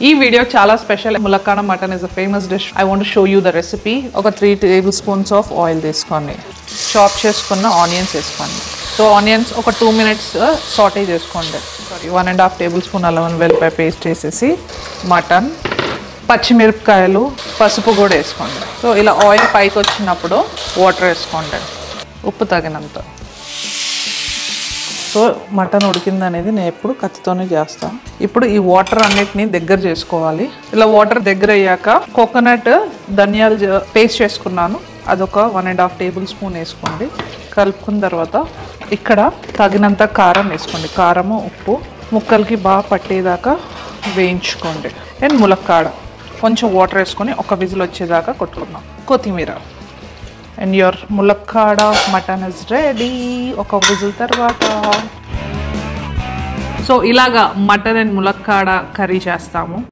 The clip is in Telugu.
ఈ వీడియో చాలా స్పెషల్ ములక్కాడ mutton is a famous dish I want show you the recipe ఒక three tablespoons of oil తీసుకోండి చాప్ చేసుకున్న ఆనియన్స్ వేసుకోండి సో ఆనియన్స్ ఒక టూ మినిట్స్ సాటే చేసుకోండి sorry one and half tablespoon అల్లం వెల్లిపాయ పేస్ట్ వేసేసి మటన్ పచ్చిమిరపకాయలు పసుపు కూడా వేసుకోండి సో ఇలా ఆయిల్ పైకి వచ్చినప్పుడు వాటర్ వేసుకోండి ఉప్పు తగినంత సో మటన్ ఉడికింది అనేది నేను ఎప్పుడు కత్తితోనే చేస్తాను ఇప్పుడు ఈ వాటర్ అన్నిటిని దగ్గర చేసుకోవాలి ఇలా వాటర్ దగ్గర అయ్యాక కోకోనట్ ధనియాలు పేస్ట్ చేసుకున్నాను అదొక one and half tablespoon వేసుకోండి కలుపుకున్న తర్వాత ఇక్కడ తగినంత కారం వేసుకోండి కారము ఉప్పు ముక్కలకి బాగా పట్టేదాకా వేయించుకోండి అండ్ ములక్కాడ కొంచెం వాటర్ వేసుకొని ఒక విజిల్ వచ్చేదాకా కొట్టుకుందాం కొత్తిమీర అండ్ యువర్ ములక్కాడ మటన్ ఇస్ రెడీ ఒక విజిల్ తర్వాత సో ఇలాగా మటన్ అండ్ ములక్కాడ కర్రీ చేస్తాము